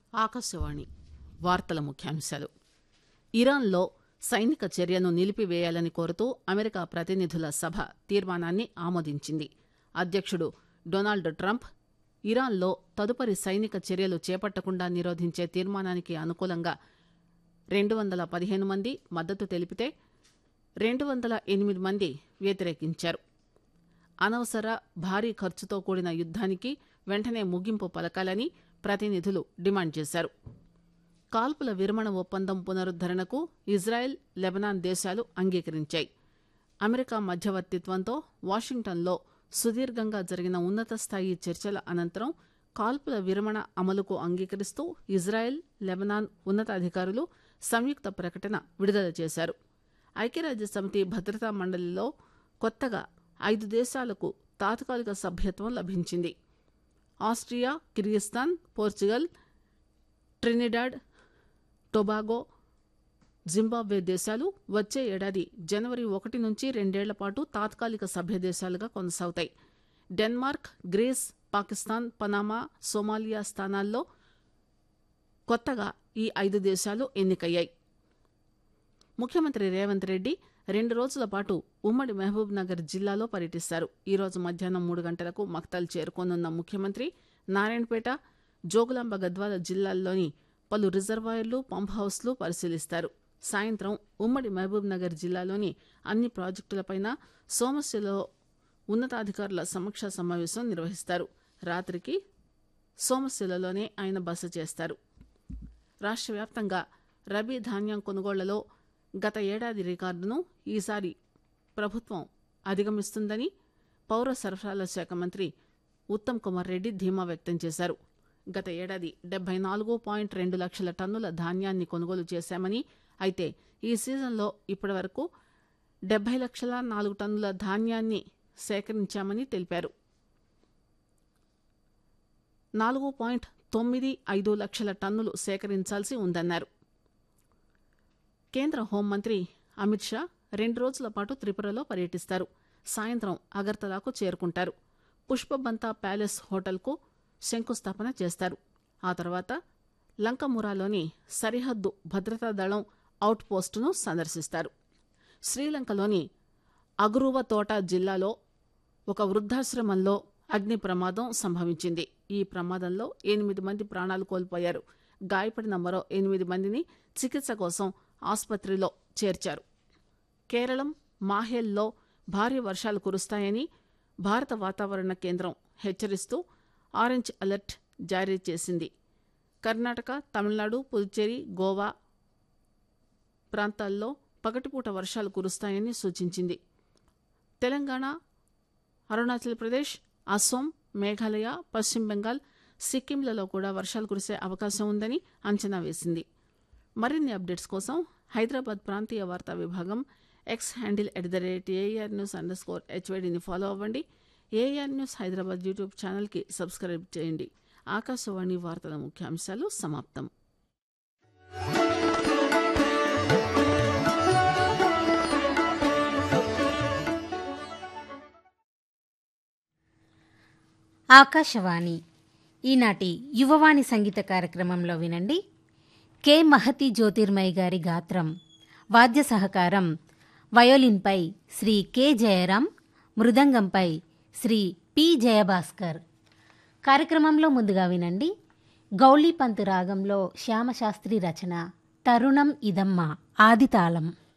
ఆకాశవాణి వార్తల ముఖ్యాంశాలు ఇరాన్లో సైనిక చర్యను నిలిపివేయాలని కోరుతూ అమెరికా ప్రతినిధుల సభ తీర్మానాన్ని ఆమోదించింది అధ్యక్షుడు డొనాల్డ్ ట్రంప్ ఇరాన్లో తదుపరి సైనిక చర్యలు చేపట్టకుండా నిరోధించే తీర్మానానికి అనుకూలంగా రెండు వందల పదిహేను మంది మద్దతు తెలిపితే రెండు వందల ఎనిమిది మంది వ్యతిరేకించారు అనవసర భారీ ఖర్చుతో కూడిన యుద్దానికి వెంటనే ముగింపు పలకాలని ప్రతినిధులు డిమాండ్ చేశారు కాల్పుల విరమణ ఒప్పందం పునరుద్దరణకు ఇజ్రాయెల్ లెబనాన్ దేశాలు అంగీకరించాయి అమెరికా మధ్యవర్తిత్వంతో వాషింగ్టన్లో సుదీర్ఘంగా జరిగిన ఉన్నత స్థాయి చర్చల అనంతరం కాల్పుల విరమణ అమలుకు అంగీకరిస్తూ ఇజ్రాయెల్ లెబనాన్ ఉన్నతాధికారులు సంయుక్త ప్రకటన విడుదల చేశారు ఐక్యరాజ్య సమితి భద్రతా మండలిలో కొత్తగా ఐదు దేశాలకు తాత్కాలిక సభ్యత్వం లభించింది Austria Kyrgyzstan Portugal Trinidad Tobago Zimbabwe దేశాలు వచ్చే ఏడాది జనవరి ఒకటి నుంచి రెండేళ్ల పాటు తాత్కాలిక సభ్య దేశాలుగా కొనసాగుతాయి Denmark Greece Pakistan Panama Somalia స్థానాల్లో కొత్తగా ఈ ఐదు దేశాలు ఎన్నికయ్యాయి ముఖ్యమంత్రి రేవంత్ రెడ్డి రెండు రోజుల పాటు ఉమ్మడి మహబూబ్ నగర్ జిల్లాలో పర్యటిస్తారు ఈ రోజు మధ్యాహ్నం మూడు గంటలకు మక్తల్ చేరుకోనున్న ముఖ్యమంత్రి నారాయణపేట జోగులాంబ గద్వాల జిల్లాల్లోని పలు రిజర్వాయర్లు పంప్ హౌస్లు పరిశీలిస్తారు సాయంత్రం ఉమ్మడి మహబూబ్ నగర్ జిల్లాలోని అన్ని ప్రాజెక్టులపైన సోమశిలో ఉన్నతాధికారుల సమీక్షా సమావేశం నిర్వహిస్తారు రాత్రికి సోమశిలలోనే ఆయన బస చేస్తారు రాష్ట్ర వ్యాప్తంగా రబీ ధాన్యం కొనుగోళ్లలో గత ఏడాది రికార్డును ఈసారి ప్రభుత్వం అధిగమిస్తుందని పౌర సరఫరాల శాఖ మంత్రి ఉత్తమ్ కుమార్ రెడ్డి ధీమా వ్యక్తం చేశారు గత ఏడాది డెబ్బై నాలుగు పాయింట్ రెండు లక్షల టన్నుల ధాన్యాన్ని కొనుగోలు చేశామని అయితే ఈ సీజన్లో ఇప్పటి వరకు డెబ్బై లక్షల నాలుగు టన్నుల ధాన్యాన్ని సేకరించామని తెలిపారు నాలుగు పాయింట్ తొమ్మిది ఐదు లక్షల టన్నులు సేకరించాల్సి ఉందన్నారు కేంద్ర హోంమంత్రి అమిత్ షా రెండు రోజుల పాటు త్రిపురలో పర్యటిస్తారు సాయంత్రం అగర్తలాకు చేరుకుంటారు పుష్పబంతా ప్యాలెస్ హోటల్కు శంకుస్థాపన చేస్తారు ఆ తర్వాత లంకమురాలోని సరిహద్దు భద్రతా దళం అవుట్ పోస్టును సందర్శిస్తారు శ్రీలంకలోని అగురువ తోట జిల్లాలో ఒక వృద్ధాశ్రమంలో అగ్ని ప్రమాదం సంభవించింది ఈ ప్రమాదంలో ఎనిమిది మంది ప్రాణాలు కోల్పోయారు గాయపడిన మరో ఎనిమిది మందిని చికిత్స కోసం ఆసుపత్రిలో చేర్చారు కేరళం మాహేల్లో భారీ వర్షాలు కురుస్తాయని భారత వాతావరణ కేంద్రం హెచ్చరిస్తూ ఆరెంజ్ అలర్ట్ జారీ చేసింది కర్ణాటక తమిళనాడు పుదుచ్చేరి గోవా ప్రాంతాల్లో పగటిపూట వర్షాలు కురుస్తాయని సూచించింది తెలంగాణ అరుణాచల్ ప్రదేశ్ అస్సోం మేఘాలయ పశ్చిమ బెంగాల్ సిక్కింలలో కూడా వర్షాలు కురిసే అవకాశం ఉందని అంచనా వేసింది మరిన్ని అప్డేట్స్ కోసం హైదరాబాద్ ప్రాంతీయ వార్తా విభాగం X handle at the rate AIR news underscore స్కోర్ హెచ్వైడిని ఫాలో అవ్వండి ఏఆర్ న్యూస్ హైదరాబాద్ యూట్యూబ్ ఛానల్కి సబ్స్క్రైబ్ చేయండి ఆకాశవాణి వార్తల ముఖ్యాంశాలు సమాప్తం ఆకాశవాణి ఈనాటి యువవాణి సంగీత కార్యక్రమంలో వినండి కె మహతి జ్యోతిర్మయి గారి గాత్రం వాద్య సహకారం వయోలిన్పై శ్రీ కె జయరాం మృదంగంపై శ్రీ పి జయభాస్కర్ కార్యక్రమంలో ముందుగా వినండి గౌళీపంతు రాగంలో శ్యామశాస్త్రి రచన తరుణం ఇదమ్మ ఆదితాళం